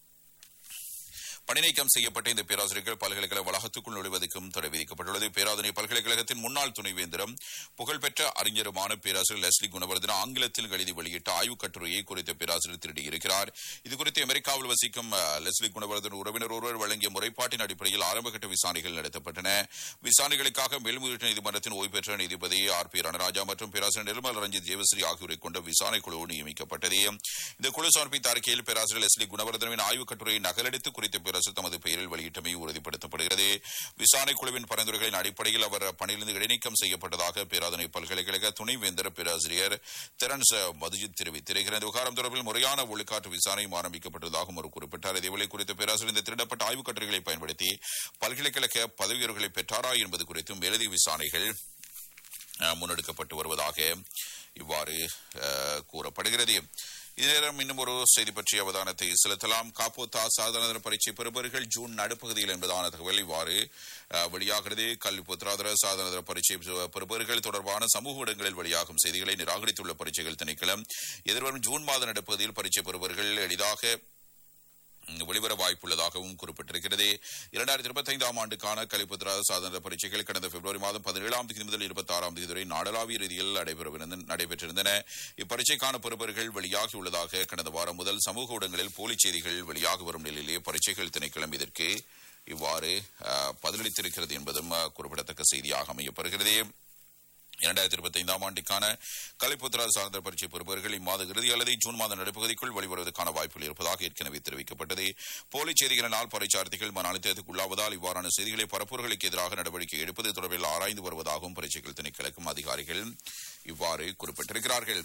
பணி நீக்கம் செய்யப்பட்ட இந்த பேராசிரியர்கள் பல்கலைக்கழக வளாகத்துக்குள் நுழைவதற்கும் தடை விதிக்கப்பட்டுள்ளது பேராதனை பல்கலைக்கழகத்தின் முன்னாள் துணைவேந்தரும் புகழ்பெற்ற அறிஞருமான பேராசிரியர் லெஸ்லி குணவர்தன ஆங்கிலத்தில் எழுதி வெளியிட்ட ஆய்வுக் கட்டுரையை குறித்த பேராசிரியர் திருடியிருக்கிறார் இதுகுறித்து அமெரிக்காவில் வசிக்கும் அஹ், லெஸ்லி குணவர்தன் உறவினர் ஒருவர் வழங்கிய முறைப்பாட்டின் அடிப்படையில் ஆரம்பகட்ட விசாரணைகள் நடத்தப்பட்டன விசாரணைகளுக்காக மேல்முறையீட்டு நீதிமன்றத்தின் ஓய்வு பெற்ற நீதிபதி ஆர் பி ரணராஜா மற்றும் பேராசிரியர் நிர்மல் ரஞ்சித் தேவஸ்ரீ ஆகியோரை கொண்ட விசாரணை குழு நியமிக்கப்பட்டது இந்த குழு சமர்ப்பித்த அறிக்கையில் பேராசிரியர் லெஸ்லி குணவர்தனவின் ஆய்வுக் கட்டுரையை நகலெடுத்து குறித்த பேராசிரியர் தமது பெயரில் வெளியிட்டமை உறுதிப்படுத்தப்படுகிறது விசாரணை குழுவின் பரிந்துரைகளின் அடிப்படையில் அவர் பணியிலிருந்து இடைநீக்கம் செய்யப்பட்டதாக பேராதனை பல்கலைக்கழக துணைவேந்தர் பேராசிரியர் தெரன்ஸ் மதுஜித் தெரிவித்திருக்கிறார் இந்த விவகாரம் தொடர்பில் முறையான ஒழுக்காற்று விசாரணையும் ஆரம்பிக்கப்பட்டதாகவும் அவர் குறிப்பிட்டார் இதேவேளை குறித்த பேராசிரியர் இந்த திருடப்பட்ட ஆய்வுக் கட்டுரைகளை பயன்படுத்தி பல்கலைக்கழக பதவி உயர்வுகளை பெற்றாரா என்பது குறித்தும் மேலதிக விசாரணைகள் அஹ், முன்னெடுக்கப்பட்டு வருவதாக இவ்வாறு அஹ், கூறப்படுகிறது இதேநேரம் இன்னும் ஒரு செய்தி பற்றிய அவதானத்தை செலுத்தலாம் காப்போத்தா சாதாரண பரீட்சை பெறுபவர்கள் ஜூன் நடுப்பகுதியில் என்பதான தகவல் இவ்வாறு அஹ், வெளியாகிறது கல்வி பொருளாதார சாதாரண பரீட்சை பெறுபவர்கள் தொடர்பான சமூக இடங்களில் வெளியாகும் செய்திகளை நிராகரித்துள்ள பரீட்சைகள் திணைக்களம் எதிர்வரும் ஜூன் மாத நடுப்பகுதியில் பரீட்சை பெறுபவர்கள் எளிதாக வெளிவர வாய்ப்புள்ளதாகவும் குறிப்பிட்டிருக்கிறது இரண்டாயிரத்தி இருபத்தி ஐந்தாம் ஆண்டுக்கான கலிப்புத்திராத சாதன பரீட்சைகள் கடந்த பிப்ரவரி மாதம் பதினேழாம் தேதி முதல் இருபத்தி ஆறாம் தேதி வரை நாடளாவிய ரீதியில் நடைபெறவிருந்த- நடைபெற்றிருந்தன இப்பரீட்சைக்கான பெறுபவர்கள் வெளியாகியுள்ளதாக கடந்த வாரம் முதல் சமூக ஊடகங்களில் போலி செய்திகள் வெளியாகி வரும் நிலையிலே பரீட்சைகள் திணைக்களம் இதற்கு இவ்வாறு அஹ், பதிலளித்திருக்கிறது என்பதும் அஹ், குறிப்பிடத்தக்க செய்தியாக அமையப்படுகிறது இரண்டாயிரத்தி இருபத்தி ஐந்தாம் ஆண்டுக்கான கலைப்புத்திரா சார்ந்த பரீட்சை பெறுபவர்கள் இம்மாத இறுதி அல்லது ஜூன் மாத நடுப்பகுதிக்குள் வெளிவருவதற்கான வாய்ப்புகள் இருப்பதாக ஏற்கனவே தெரிவிக்கப்பட்டது போலி செய்திகளினால் பரீட்சார்த்திகள் மன அழுத்தத்துக்கு உள்ளாவதால் இவ்வாறான செய்திகளை பரப்புவர்களுக்கு எதிராக நடவடிக்கை எடுப்பது தொடர்பில் ஆராய்ந்து வருவதாகவும் பரீட்சைகள் திணைக்களக்கும் அதிகாரிகள் இவ்வாறு குறிப்பிட்டிருக்கிறார்கள்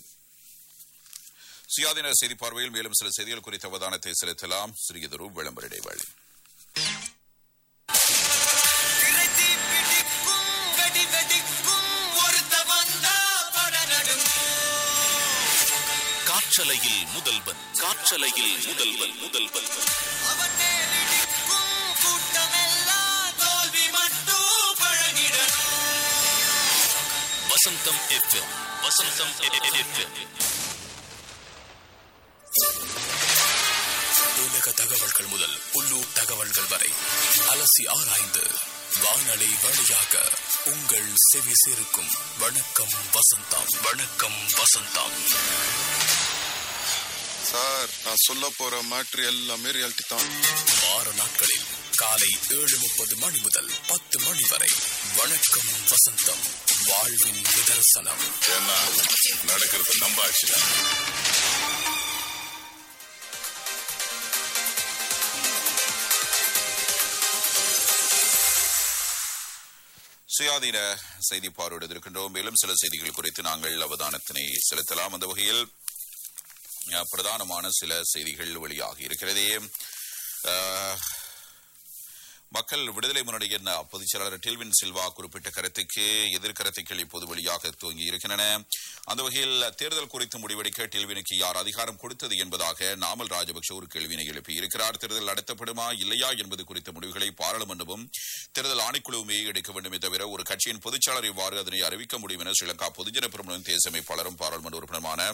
சுயாதீன செய்தி பார்வையில் மேலும் சில செய்திகள் குறித்த அவதானத்தை செலுத்தலாம் சிறியதொரு விளம்பர இடைவேளை விரதி பிடிக்கும் வெடி வெடிக்கும் ஒருத்த வந்தா படநடுங்கும் காற்றலையில் முதல்வன் காற்றலையில் முதல்வன் முதல்வன் அவன் மேலிடிக்கும் கூட்டமெல்லாம் தோல்வி மட்டும் பழகிடணும் வசந்தம் எஃப்எம் வசந்தம் எஃப்எம் உலக தகவல்கள் முதல் உள்ளூர் தகவல்கள் வரை அலசி ஆராய்ந்து வானொலி வழியாக உங்கள் செவி சேர்க்கும் வணக்கம் வசந்தம் வணக்கம் வசந்தம் சார் நான் சொல்ல போற மேட்ரு எல்லாமே ரியாலிட்டி தான் வார நாட்களில் காலை ஏழு முப்பது மணி முதல் பத்து மணி வரை வணக்கம் வசந்தம் வாழ்வின் நிதர்சனம் ஏன்னா நடக்கிறது நம்ம ஆக்சுவலா சுயாதீன செய்தி பார்வையிட இருக்கின்றோம் மேலும் சில செய்திகள் குறித்து நாங்கள் அவதானத்தினை செலுத்தலாம் அந்த வகையில் அஹ், பிரதானமான சில செய்திகள் வெளியாகி இருக்கிறது அஹ், மக்கள் விடுதலை முன்னணியின் பொதுச் செயலாளர் டில்வின் சில்வா குறிப்பிட்ட கருத்துக்கு எதிர்கருத்துக்கள் இப்போது வெளியாக துவங்கி இருக்கின்றன அந்த வகையில் தேர்தல் குறித்து முடிவெடுக்க டில்வினுக்கு யார் அதிகாரம் கொடுத்தது என்பதாக நாமல் ராஜபக்ஷ ஒரு கேள்வினை எழுப்பியிருக்கிறார் தேர்தல் நடத்தப்படுமா இல்லையா என்பது குறித்த முடிவுகளை பாராளுமன்றமும் தேர்தல் ஆணைக்குழுவுமே எடுக்க வேண்டுமே தவிர ஒரு கட்சியின் பொதுச்செயலாளர் இவ்வாறு அதனை அறிவிக்க முடியும் என ஸ்ரீலங்கா பொதுஜன பெருமனும் தேசிய அமைப்பாளரும் பாராளுமன்ற உறுப்பினருமான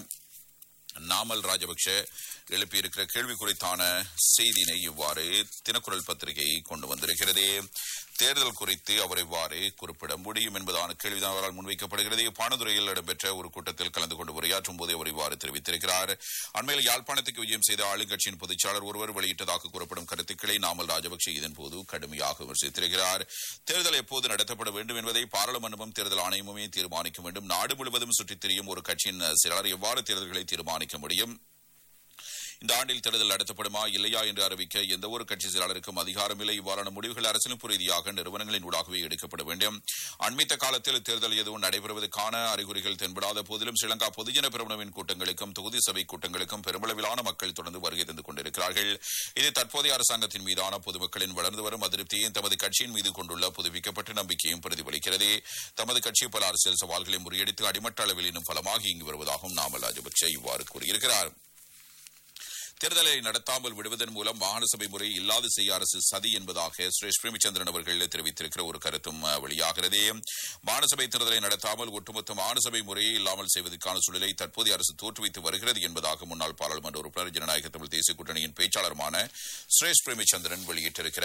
நாமல் ராஜபக்ஷ எழுப்பியிருக்கிற கேள்வி குறித்தான செய்தியினை இவ்வாறு தினக்குரல் பத்திரிகை கொண்டு வந்திருக்கிறது தேர்தல் குறித்து அவர் இவ்வாறு குறிப்பிட முடியும் என்பதான கேள்விதான் அவரால் முன்வைக்கப்படுகிறது பானதுரையில் இடம்பெற்ற ஒரு கூட்டத்தில் கலந்து கொண்டு உரையாற்றும் போது அவர் இவ்வாறு தெரிவித்திருக்கிறார் அண்மையில் யாழ்ப்பாணத்துக்கு விஜயம் செய்த ஆளுங்கட்சியின் பொதுச்சாளர் ஒருவர் வெளியிட்டதாக கூறப்படும் கருத்துக்களை நாமல் ராஜபக்ஷ இதன்போது கடுமையாக விமர்சித்திருக்கிறார் தேர்தல் எப்போது நடத்தப்பட வேண்டும் என்பதை பாராளுமன்றமும் தேர்தல் ஆணையமுமே தீர்மானிக்க வேண்டும் நாடு முழுவதும் சுற்றித் திரியும் ஒரு கட்சியின் செயலாளர் எவ்வாறு தேர்தல்களை தீர்மானிக்க முடியும் இந்த ஆண்டில் தேர்தல் நடத்தப்படுமா இல்லையா என்று அறிவிக்க எந்த ஒரு கட்சி செயலாளருக்கும் அதிகாரம் இல்லை இவ்வாறான முடிவுகள் அரசியலமைப்பு ரீதியாக நிறுவனங்களின் ஊடாகவே எடுக்கப்பட வேண்டும் அண்மித்த காலத்தில் தேர்தல் எதுவும் நடைபெறுவதற்கான அறிகுறிகள் தென்படாத போதிலும் ஸ்ரீலங்கா பொதுஜன பெருமனவின் கூட்டங்களுக்கும் தொகுதி சபை கூட்டங்களுக்கும் பெருமளவிலான மக்கள் தொடர்ந்து வருகை தந்து கொண்டிருக்கிறார்கள் இது தற்போதைய அரசாங்கத்தின் மீதான பொதுமக்களின் வளர்ந்து வரும் அதிருப்தியையும் தமது கட்சியின் மீது கொண்டுள்ள புதுப்பிக்கப்பட்ட நம்பிக்கையும் பிரதிபலிக்கிறது தமது கட்சி பல அரசியல் சவால்களை முறியடித்து அடிமட்ட அளவில் இன்னும் பலமாக இங்கு வருவதாகவும் நாமல் ராஜபக்சே இவ்வாறு கூறியிருக்கிறார் தேர்தலை நடத்தாமல் விடுவதன் மூலம் மாகாண சபை முறை இல்லாது செய்ய அரசு சதி என்பதாக சுரேஷ் பிரேமச்சந்திரன் அவர்கள் தெரிவித்திருக்கிற ஒரு கருத்தும் அஹ், வெளியாகிறது மாகாண சபை தேர்தலை நடத்தாமல் ஒட்டுமொத்த மாகாண சபை முறையை இல்லாமல் செய்வதற்கான சூழலை தற்போதைய அரசு தோற்றுவித்து வருகிறது என்பதாக முன்னாள் பாராளுமன்ற உறுப்பினர் ஜனநாயக தமிழ் தேசிய கூட்டணியின் பேச்சாளருமான சுரேஷ் பிரேமச்சந்திரன் வெளியிட்டிருக்கிற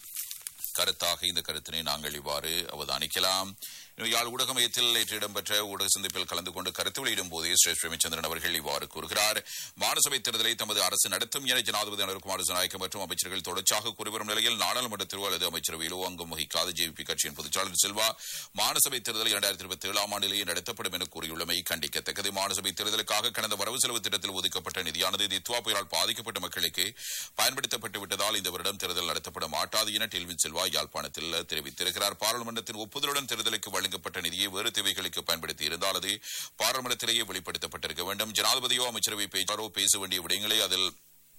கருத்தாக இந்த கருத்தினை நாங்கள் இவ்வாறு அவதானிக்கலாம் யாழ் ஊடக மையத்தில் நேற்று இடம்பெற்ற ஊடக சந்திப்பில் கலந்து கொண்டு கருத்து வெளியிடும் போதே ஸ்ரீ பிரேமச்சந்திரன் அவர்கள் இவ்வாறு கூறுகிறார் மாநசபை தேர்தலை தமது அரசு நடத்தும் என ஜனாதிபதி அனுர்குமார் ஜனநாயக்க மற்றும் அமைச்சர்கள் தொடர்ச்சியாக கூறிவரும் நிலையில் நாடாளுமன்றத்திலோ அல்லது அமைச்சரவையிலோ அங்கம் வகிக்காத ஜேபி கட்சியின் பொதுச்சாளர் செல்வா மாநசபை தேர்தல் இரண்டாயிரத்தி இருபத்தி ஏழாம் ஆண்டிலேயே நடத்தப்படும் என கூறியுள்ளமை கண்டிக்கத்தக்கது மாநசபை தேர்தலுக்காக கடந்த வரவு செலவு திட்டத்தில் ஒதுக்கப்பட்ட நிதியானது தித்வா புயலால் பாதிக்கப்பட்ட மக்களுக்கு பயன்படுத்தப்பட்டு விட்டதால் இந்த வருடம் தேர்தல் நடத்தப்பட மாட்டாது என டெல்வின் செல்வா யாழ்ப்பாணத்தில் தெரிவித்திருக்கிறார் பாராளுமன்றத்தின் ஒப்புதலுடன் தேர்தலுக்கு வழங்கப்பட்ட நிதியை வேறு தேவைகளுக்கு பயன்படுத்தி இருந்தால் அது பாராளுமன்றத்திலேயே வெளிப்படுத்தப்பட்டிருக்க வேண்டும் ஜனாதிபதியோ அமைச்சரவை பேச்சாளரோ பேச வேண்டிய விடயங்களை அதில்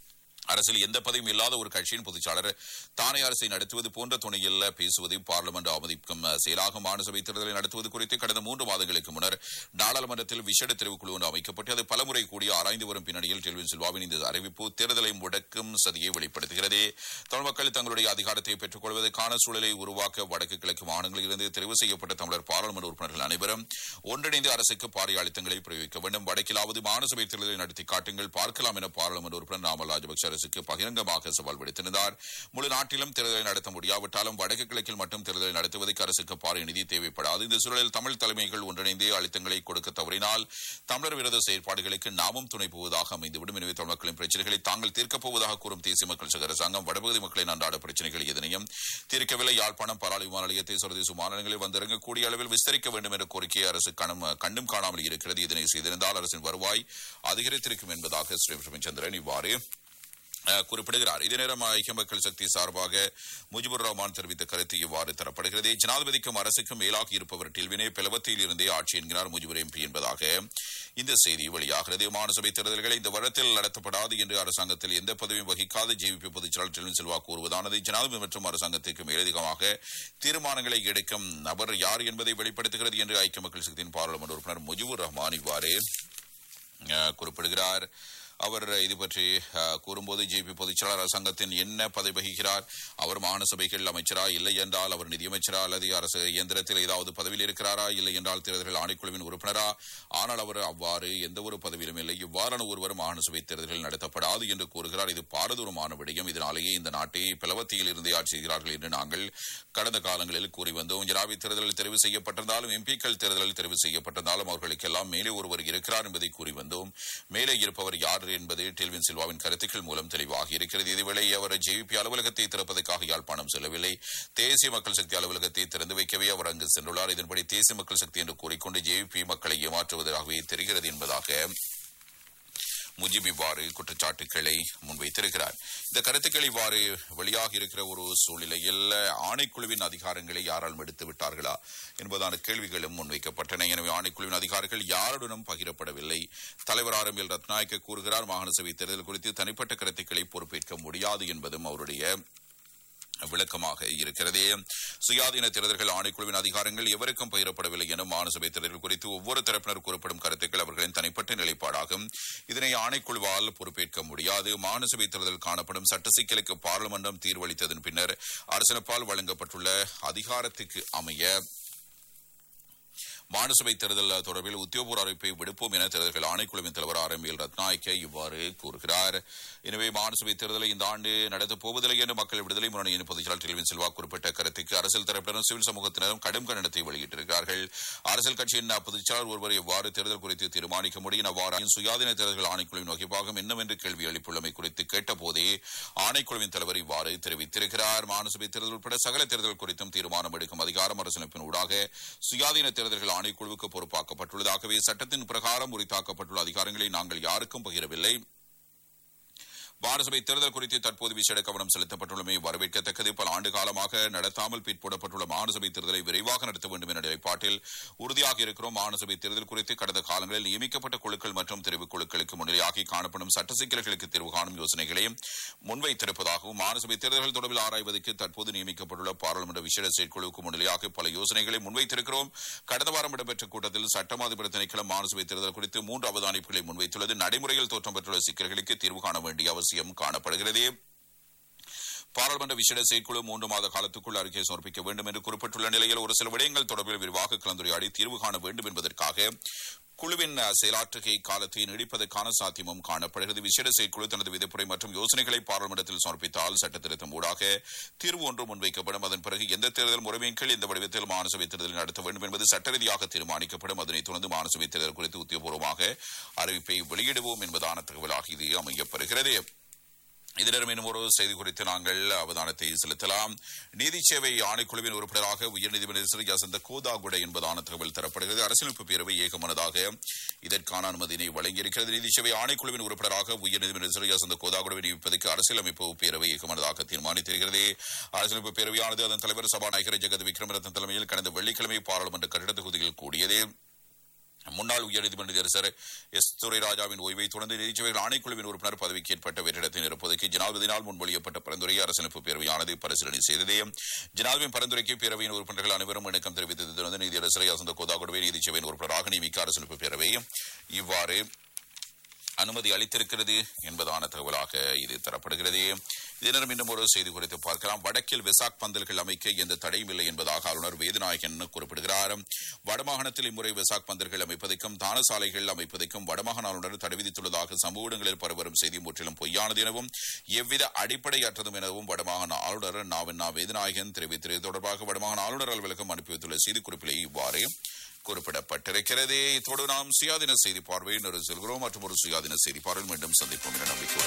அரசில் எந்த பதவியும் இல்லாத ஒரு கட்சியின் பொதுச்சாளர் தானே அரசை நடத்துவது போன்ற துணையில் பேசுவது பார்லிமெண்ட் அவமதிக்கும் செயலாக மாநிலசபை தேர்தலை நடத்துவது குறித்து கடந்த மூன்று மாதங்களுக்கு முன்னர் நாடாளுமன்றத்தில் விசேட தெரிவுக்குழு ஒன்று அமைக்கப்பட்டு அது பலமுறை கூடி ஆராய்ந்து வரும் பின்னணியில் டெல்வின் சில்வாவின் இந்த அறிவிப்பு தேர்தலை முடக்கும் சதியை வெளிப்படுத்துகிறது தமிழ் மக்கள் தங்களுடைய அதிகாரத்தை பெற்றுக் கொள்வதற்கான சூழலை உருவாக்க வடக்கு கிழக்கு மாநிலங்களில் இருந்து தெரிவு செய்யப்பட்ட தமிழர் பாராளுமன்ற உறுப்பினர்கள் அனைவரும் ஒன்றிணைந்து அரசுக்கு பாரிய அழுத்தங்களை பிரயோகிக்க வேண்டும் வடக்கிலாவது மாநிலசபை தேர்தலை நடத்தி காட்டுங்கள் பார்க்கலாம் என பாராளுமன்ற உறுப்பினர் நாமல் ராஜபக்ச அரசுக்கு பகிரங்கமாக சவால் விடுத்திருந்தார் முழு நாட்டிலும் தேர்தலை நடத்த முடியாவிட்டாலும் வடக்கு கிழக்கில் மட்டும் தேர்தலை நடத்துவதற்கு அரசுக்கு பாரிய நிதி தேவைப்படாது இந்த சூழலில் தமிழ் தலைமைகள் ஒன்றிணைந்தே அழுத்தங்களை கொடுக்க தவறினால் தமிழர் விரோத செயற்பாடுகளுக்கு நாமும் துணை போவதாக அமைந்துவிடும் எனவே தமிழ் மக்களின் பிரச்சனைகளை தாங்கள் தீர்க்கப் போவதாக கூறும் தேசிய மக்கள் சங்க அரசாங்கம் வடபகுதி மக்களின் அன்றாட பிரச்சனைகள் எதனையும் தீர்க்கவில்லை யாழ்ப்பாணம் பராளி விமான நிலையத்தை சர்வதேச மாநிலங்களில் வந்திறங்கக்கூடிய அளவில் விஸ்தரிக்க வேண்டும் என்ற கோரிக்கையை அரசு கணும் கண்டும் காணாமல் இருக்கிறது இதனை செய்திருந்தால் அரசின் வருவாய் அதிகரித்திருக்கும் என்பதாக ஸ்ரீ பிரமச்சந்திரன் இவ்வாறு அஹ், குறிப்பிடுகிறார் இதே நேரம் ஐக்கிய மக்கள் சக்தி சார்பாக முஜிபுர் ரஹ்மான் தெரிவித்த கருத்து இவ்வாறு தரப்படுகிறது ஜனாதிபதிக்கும் அரசுக்கும் மேலாக இருப்பவர் டில்வினே பிளவத்தில் இருந்தே ஆட்சி என்கிறார் முஜிபுர் எம்பி என்பதாக இந்த செய்தி வெளியாகிறது மாநிலசபை தேர்தல்களை இந்த வருடத்தில் நடத்தப்படாது என்று அரசாங்கத்தில் எந்த பதவியும் வகிக்காத ஜேவிபி பொதுச்செயலாளர் டெல்வின் செல்வா கூறுவதானது ஜனாதிபதி மற்றும் அரசாங்கத்திற்கு மேலதிகமாக தீர்மானங்களை எடுக்கும் நபர் யார் என்பதை வெளிப்படுத்துகிறது என்று ஐக்கிய மக்கள் சக்தியின் பாராளுமன்ற உறுப்பினர் முஜிபுர் ரஹ்மான் இவ்வாறு அஹ், குறிப்பிடுகிறார் அவர் இது பற்றி அஹ், கூறும்போது ஜேபி பொதுச்செயலாளர் அரசாங்கத்தின் என்ன பதவி வகிக்கிறார் அவர் மாகாண சபைகள் அமைச்சரா இல்லை என்றால் அவர் நிதியமைச்சரா அல்லது அரசு இயந்திரத்தில் ஏதாவது பதவியில் இருக்கிறாரா இல்லை என்றால் தேர்தல்கள் ஆணைக்குழுவின் உறுப்பினரா ஆனால் அவர் அவ்வாறு எந்த ஒரு பதவியிலும் இல்லை இவ்வாறான ஒருவர் மாகாண சபை தேர்தல்கள் நடத்தப்படாது என்று கூறுகிறார் இது பாரதூரமான விடயம் இதனாலேயே இந்த நாட்டை பிளவத்தியில் இருந்தே ஆட்சி செய்கிறார்கள் என்று நாங்கள் கடந்த காலங்களில் கூறி வந்தோம் ஜனாபி தேர்தலில் தெரிவு செய்யப்பட்டிருந்தாலும் எம்பிக்கள் தேர்தலில் தெரிவு செய்யப்பட்டிருந்தாலும் அவர்களுக்கெல்லாம் மேலே ஒருவர் இருக்கிறார் என்பதை கூறி வந்தோம் மேலே இருப்பவர் யார் என்பது டெல்வின் சில்வாவின் கருத்துக்கள் மூலம் தெளிவாகி இருக்கிறது இதேவேளை அவர் ஜேவிபி அலுவலகத்தை திறப்பதற்காக யாழ்ப்பாணம் செல்லவில்லை தேசிய மக்கள் சக்தி அலுவலகத்தை திறந்து வைக்கவே அவர் அங்கு சென்றுள்ளார் இதன்படி தேசிய மக்கள் சக்தி என்று கூறிக்கொண்டு ஜேவிபி மக்களை ஏமாற்றுவதாகவே தெரிகிறது என்பதாக முஜிப் இவ்வாறு குற்றச்சாட்டுக்களை முன்வைத்திருக்கிறார் இந்த கருத்துக்கள் இவ்வாறு வெளியாக இருக்கிற ஒரு சூழ்நிலையில் ஆணைக்குழுவின் அதிகாரங்களை யாரால் எடுத்து விட்டார்களா என்பதான கேள்விகளும் முன்வைக்கப்பட்டன எனவே ஆணைக்குழுவின் அதிகாரிகள் யாருடனும் பகிரப்படவில்லை தலைவர் ஆர் எம் எல் ரத்நாயக்க கூறுகிறார் மாகாண சபை தேர்தல் குறித்து தனிப்பட்ட கருத்துக்களை பொறுப்பேற்க முடியாது என்பதும் அவருடைய விளக்கமாக இருக்கிறது சுயாதீன தேர்தல்கள் ஆணைக்குழுவின் அதிகாரங்கள் எவருக்கும் பகிரப்படவில்லை என மாநிலசபை தேர்தல்கள் குறித்து ஒவ்வொரு தரப்பினர் கூறப்படும் கருத்துக்கள் அவர்களின் தனிப்பட்ட நிலைப்பாடாகும் இதனை ஆணைக்குழுவால் பொறுப்பேற்க முடியாது மாநிலசபை தேர்தல் காணப்படும் சட்ட சிக்கலுக்கு பாராளுமன்றம் தீர்வளித்ததன் பின்னர் அரசனப்பால் வழங்கப்பட்டுள்ள அதிகாரத்துக்கு அமைய மாநிலசபை தேர்தல் தொடர்பில் உத்தியோகபூர்வ அறிவிப்பை விடுப்போம் என தேர்தல்கள் ஆணைக்குழுவின் தலைவர் ஆர் எம் எல் ரத்நாயக்க இவ்வாறு கூறுகிறார் எனவே மாநிலசபை தேர்தலை இந்த ஆண்டு நடத்தப் போவதில்லை என்று மக்கள் விடுதலை முன்னணியின் பொதுச்செயலாளர் டெல்வின் செல்வா குறிப்பிட்ட கருத்துக்கு அரசியல் தரப்பினரும் சிவில் சமூகத்தினரும் கடும் கண்டனத்தை வெளியிட்டிருக்கிறார்கள் அரசியல் கட்சியின் பொதுச்செயலாளர் ஒருவர் எவ்வாறு தேர்தல் குறித்து தீர்மானிக்க முடியும் அவ்வாறு சுயாதீன தேர்தல்கள் ஆணைக்குழுவின் வகைப்பாகம் என்னவென்று கேள்வி எழுப்பியுள்ளமை குறித்து கேட்டபோதே ஆணைக்குழுவின் தலைவர் இவ்வாறு தெரிவித்திருக்கிறார் மாநிலசபை தேர்தல் உட்பட சகல தேர்தல் குறித்தும் தீர்மானம் எடுக்கும் அதிகாரம் அரசமைப்பின் ஊடாக சுயாதீன தேர்தல்கள் ஆணைக்குழுவுக்கு பொறுப்பாக்கப்பட்டுள்ளதாகவே சட்டத்தின் பிரகாரம் உரித்தாக்கப்பட்டுள்ள அதிகாரங்களை நாங்கள் யாருக்கும் பகிரவில்லை மாநிலசபை தேர்தல் குறித்து தற்போது விசேட கவனம் செலுத்தப்பட்டுள்ளமை வரவேற்கத்தக்கது பல ஆண்டு காலமாக நடத்தாமல் பிற்போடப்பட்டுள்ள மாநிலசபை தேர்தலை விரைவாக நடத்த வேண்டும் என்ற நிலைப்பாட்டில் உறுதியாக இருக்கிறோம் மாநிலசபை தேர்தல் குறித்து கடந்த காலங்களில் நியமிக்கப்பட்ட குழுக்கள் மற்றும் தெரிவுக் குழுக்களுக்கு முன்னிலையாகி காணப்படும் சட்ட சிக்கல்களுக்கு தீர்வு காணும் யோசனைகளை முன்வைத்திருப்பதாகவும் மாநிலசபை தேர்தல்கள் தொடர்பில் ஆராய்வதற்கு தற்போது நியமிக்கப்பட்டுள்ள பாராளுமன்ற விசேட செயற்குழுவுக்கு முன்னிலையாக பல யோசனைகளை முன்வைத்திருக்கிறோம் கடந்த வாரம் இடம்பெற்ற கூட்டத்தில் சட்டமாதிபதி திணைக்களம் மாநிலசபை தேர்தல் குறித்து மூன்று அவதானிப்புகளை முன்வைத்துள்ளது நடைமுறையில் தோற்றம் பெற்றுள்ள சிக்கல்களுக்கு தீர்வு காண வேண்டிய அவசியம் காணப்படுகிறது பாராளுமன்ற விசேட செயற்குழு மூன்று மாத காலத்துக்குள் அறிக்கை சமர்ப்பிக்க வேண்டும் என்று குறிப்பிட்டுள்ள நிலையில் ஒரு சில விடயங்கள் தொடர்பில் விரிவாக கலந்துரையாடி தீர்வு காண வேண்டும் என்பதற்காக குழுவின் செயலாற்றுகை காலத்தை நீடிப்பதற்கான சாத்தியமும் காணப்படுகிறது விசேட செயற்குழு தனது விதிப்புரை மற்றும் யோசனைகளை பாராளுமன்றத்தில் சமர்ப்பித்தால் சட்ட திருத்தம் ஊடாக தீர்வு ஒன்று முன்வைக்கப்படும் அதன் பிறகு எந்த தேர்தல் முறைமையின் கீழ் இந்த வடிவத்தில் மாநிலசபை தேர்தல் நடத்த வேண்டும் என்பது சட்ட ரீதியாக தீர்மானிக்கப்படும் அதனைத் தொடர்ந்து மாநிலசபை தேர்தல் குறித்து உத்தியோகபூர்வமாக அறிவிப்பை வெளியிடுவோம் என்பதான தகவலாக இது அமையப்பெறுகிறது இதனிடம் இன்னும் ஒரு செய்தி குறித்து நாங்கள் அவதானத்தை செலுத்தலாம் நீதி சேவை ஆணைக்குழுவின் உறுப்பினராக உயர்நீதிமன்ற யசந்த கோதாகுடை என்பதான தகவல் தரப்படுகிறது அரசியலமைப்பு பேரவை ஏகமனதாக இதற்கான அனுமதியினை வழங்கியிருக்கிறது நீதி சேவை ஆணைக்குழுவின் உறுப்பினராக உயர்நீதிமன்ற யசந்த கோதாகுடை நியமிப்பதற்கு அரசியலமைப்பு பேரவை ஏகமனதாக தீர்மானித்திருக்கிறது அரசியலமைப்பு பேரவையானது அதன் தலைவர் சபாநாயகர் ஜெகத் விக்ரமரத்ன தலைமையில் கடந்த வெள்ளிக்கிழமை பாராளுமன்ற கட்டிட தொகுதியில் கூடியது முன்னாள் உயர்நீதிமன்ற நீதியரசர் எஸ் துரைராஜாவின் ஓய்வை தொடர்ந்து நீதிச்சபைகள் ஆணைக்குழுவின் உறுப்பினர் பதவிக்கு ஏற்பட்ட வெற்றிடத்தை நிரப்புவதற்கு ஜனாதிபதியினால் முன்மொழியப்பட்ட பரிந்துரையை அரசமைப்பு பேரவையானது பரிசீலனை செய்தது ஜனாதிபதியின் பரிந்துரைக்கு பேரவையின் உறுப்பினர்கள் அனைவரும் இணக்கம் தெரிவித்ததை தொடர்ந்து நீதியரசரை அசந்த கோதாகுடவே நீதிச்சபையின் உறுப்பினராக நியமிக்க அரசமைப்பு பேரவை இவ்வாறு அனுமதி அளித்திருக்கிறது என்பதான தகவலாக இது தரப்படுகிறது இதனிடம் இன்னும் ஒரு செய்தி குறித்து பார்க்கலாம் வடக்கில் வெசாக் பந்தல்கள் அமைக்க எந்த தடையும் இல்லை என்பதாக ஆளுநர் வேதநாயகன் குறிப்பிடுகிறார் வடமாகாணத்தில் இம்முறை வெசாக் பந்தல்கள் அமைப்பதற்கும் தான சாலைகள் அமைப்பதற்கும் வடமாகாண ஆளுநர் தடை விதித்துள்ளதாக சமூக ஊடகங்களில் பரவரும் செய்தி முற்றிலும் பொய்யானது எனவும் எவ்வித அடிப்படையற்றதும் எனவும் வடமாகாண ஆளுநர் நாவென்னா வேதநாயகன் தெரிவித்தது தொடர்பாக வடமாகாண ஆளுநர் அலுவலகம் அனுப்பி வைத்துள்ள செய்திக்குறிப்பிலே இவ்வாறு குறிப்பிடப்பட்டிருக்கிறது இத்தோடு நாம் சுயாதீன செய்தி பார்வையில் நிறைவு செல்கிறோம் மற்றும் ஒரு சுயாதீன செய்தி பார்வையில் மீண்டும் சந்திப்போம் என நம்பிக்கை